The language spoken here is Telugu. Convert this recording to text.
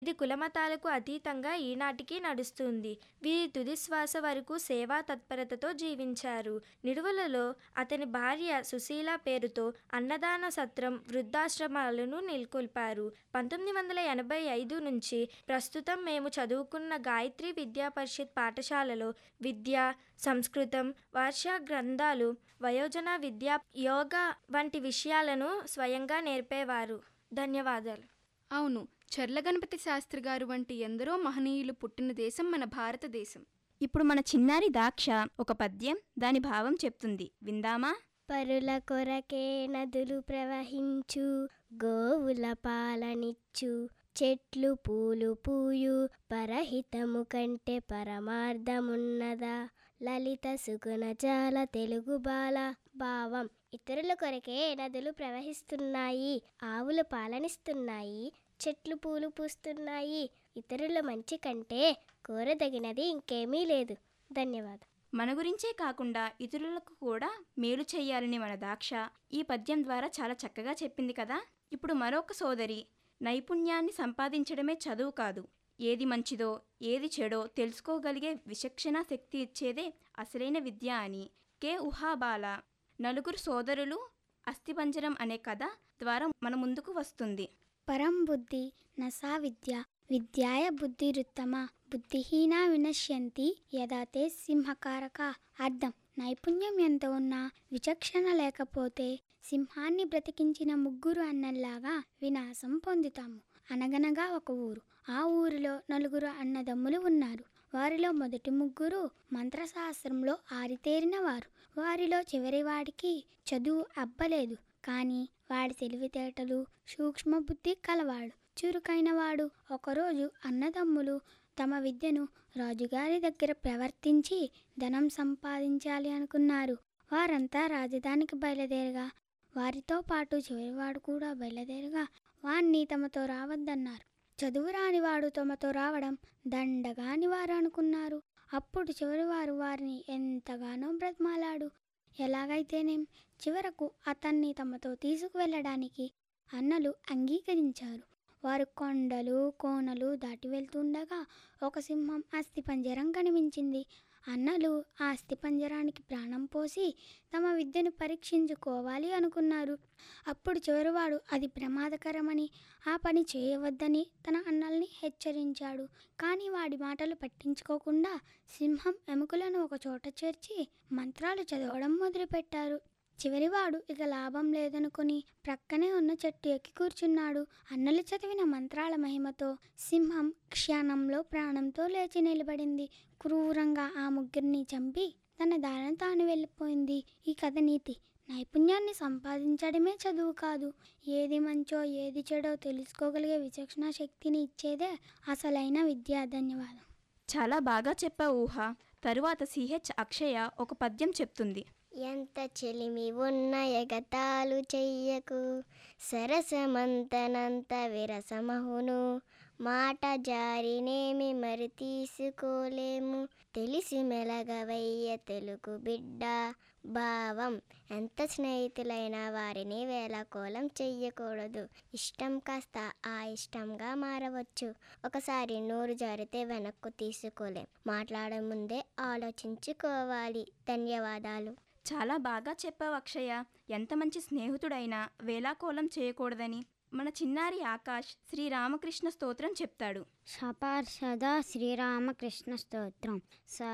ఇది కులమతాలకు అతీతంగా ఈనాటికి నడుస్తుంది వీరి తుది శ్వాస వరకు సేవా తత్పరతతో జీవించారు నిడువలలో అతని భార్య సుశీల పేరుతో అన్నదాన సత్రం వృద్ధాశ్రమాలను నెలకొల్పారు పంతొమ్మిది వందల ఎనభై ఐదు నుంచి ప్రస్తుతం మేము చదువుకున్న గాయత్రి విద్యా పరిషత్ పాఠశాలలో విద్య సంస్కృతం వార్షిక గ్రంథాలు వయోజన విద్య యోగా వంటి విషయాలను స్వయంగా నేర్పేవారు ధన్యవాదాలు అవును చర్ల గణపతి శాస్త్రి గారు వంటి ఎందరో మహనీయులు పుట్టిన దేశం మన భారతదేశం ఇప్పుడు మన చిన్నారి దాక్ష ఒక పద్యం దాని భావం చెప్తుంది విందామా పరుల కొరకే నదులు ప్రవహించు గోవుల పాలనిచ్చు చెట్లు పూలు పూయు పరహితము కంటే పరమార్థమున్నదా లలిత సుగుణ జాల తెలుగు బాల భావం ఇతరుల కొరకే నదులు ప్రవహిస్తున్నాయి ఆవులు పాలనిస్తున్నాయి చెట్లు పూలు పూస్తున్నాయి ఇతరుల మంచి కంటే కోరదగినది ఇంకేమీ లేదు ధన్యవాదం మన గురించే కాకుండా ఇతరులకు కూడా మేలు చేయాలని మన దాక్ష ఈ పద్యం ద్వారా చాలా చక్కగా చెప్పింది కదా ఇప్పుడు మరొక సోదరి నైపుణ్యాన్ని సంపాదించడమే చదువు కాదు ఏది మంచిదో ఏది చెడో తెలుసుకోగలిగే విచక్షణ శక్తి ఇచ్చేదే అసలైన విద్య అని కే ఉహాబాల నలుగురు సోదరులు అస్థిపంజరం అనే కథ ద్వారా మన ముందుకు వస్తుంది పరం బుద్ధి నసా విద్య విద్యాయ బుద్ధిరుత్తమ బుద్ధిహీనా వినశ్యంతి యదా తే సింహకారక అర్థం నైపుణ్యం ఎంత ఉన్నా విచక్షణ లేకపోతే సింహాన్ని బ్రతికించిన ముగ్గురు అన్నల్లాగా వినాశం పొందుతాము అనగనగా ఒక ఊరు ఆ ఊరిలో నలుగురు అన్నదమ్ములు ఉన్నారు వారిలో మొదటి ముగ్గురు మంత్రశాస్త్రంలో ఆరితేరిన వారు వారిలో చివరివాడికి చదువు అబ్బలేదు కానీ వాడి తెలివితేటలు సూక్ష్మ బుద్ధి కలవాడు చురుకైన వాడు ఒకరోజు అన్నదమ్ములు తమ విద్యను రాజుగారి దగ్గర ప్రవర్తించి ధనం సంపాదించాలి అనుకున్నారు వారంతా రాజధానికి బయలుదేరగా వారితో పాటు చివరివాడు కూడా బయలుదేరగా వాణ్ణి తమతో రావద్దన్నారు చదువు రానివాడు తమతో రావడం దండగాని వారు అనుకున్నారు అప్పుడు చివరివారు వారిని ఎంతగానో బ్రతిమాలాడు ఎలాగైతేనేం చివరకు అతన్ని తమతో తీసుకువెళ్ళడానికి అన్నలు అంగీకరించారు వారు కొండలు కోనలు దాటి వెళ్తుండగా ఒక సింహం అస్థిపంజరం కనిపించింది అన్నలు ఆ అస్థిపంజరానికి ప్రాణం పోసి తమ విద్యను పరీక్షించుకోవాలి అనుకున్నారు అప్పుడు చివరివాడు అది ప్రమాదకరమని ఆ పని చేయవద్దని తన అన్నల్ని హెచ్చరించాడు కానీ వాడి మాటలు పట్టించుకోకుండా సింహం ఎముకలను ఒక చోట చేర్చి మంత్రాలు చదవడం మొదలుపెట్టారు చివరివాడు ఇక లాభం లేదనుకుని ప్రక్కనే ఉన్న చెట్టు ఎక్కి కూర్చున్నాడు అన్నలు చదివిన మంత్రాల మహిమతో సింహం క్షణంలో ప్రాణంతో లేచి నిలబడింది క్రూరంగా ఆ ముగ్గురిని చంపి తన దారిన తాను వెళ్ళిపోయింది ఈ కథ నీతి నైపుణ్యాన్ని సంపాదించడమే చదువు కాదు ఏది మంచో ఏది చెడో తెలుసుకోగలిగే విచక్షణ శక్తిని ఇచ్చేదే అసలైన విద్య ధన్యవాదం చాలా బాగా చెప్పావు ఊహ తరువాత సిహెచ్ అక్షయ ఒక పద్యం చెప్తుంది ఎంత చెలిమి ఉన్న ఎగతాలు చెయ్యకు సరసమంతనంత విరసమహును మాట జారినేమి మరి తీసుకోలేము తెలిసి మెలగవయ్య తెలుగు బిడ్డ భావం ఎంత స్నేహితులైన వారిని వేలకోలం చెయ్యకూడదు ఇష్టం కాస్త ఆ ఇష్టంగా మారవచ్చు ఒకసారి నోరు జారితే వెనక్కు తీసుకోలేం మాట్లాడే ముందే ఆలోచించుకోవాలి ధన్యవాదాలు చాలా బాగా చెప్పావు అక్షయ ఎంత మంచి స్నేహితుడైనా వేలాకోలం చేయకూడదని మన చిన్నారి ఆకాష్ శ్రీరామకృష్ణ స్తోత్రం చెప్తాడు సపార్షద శ్రీరామకృష్ణ స్తోత్రం స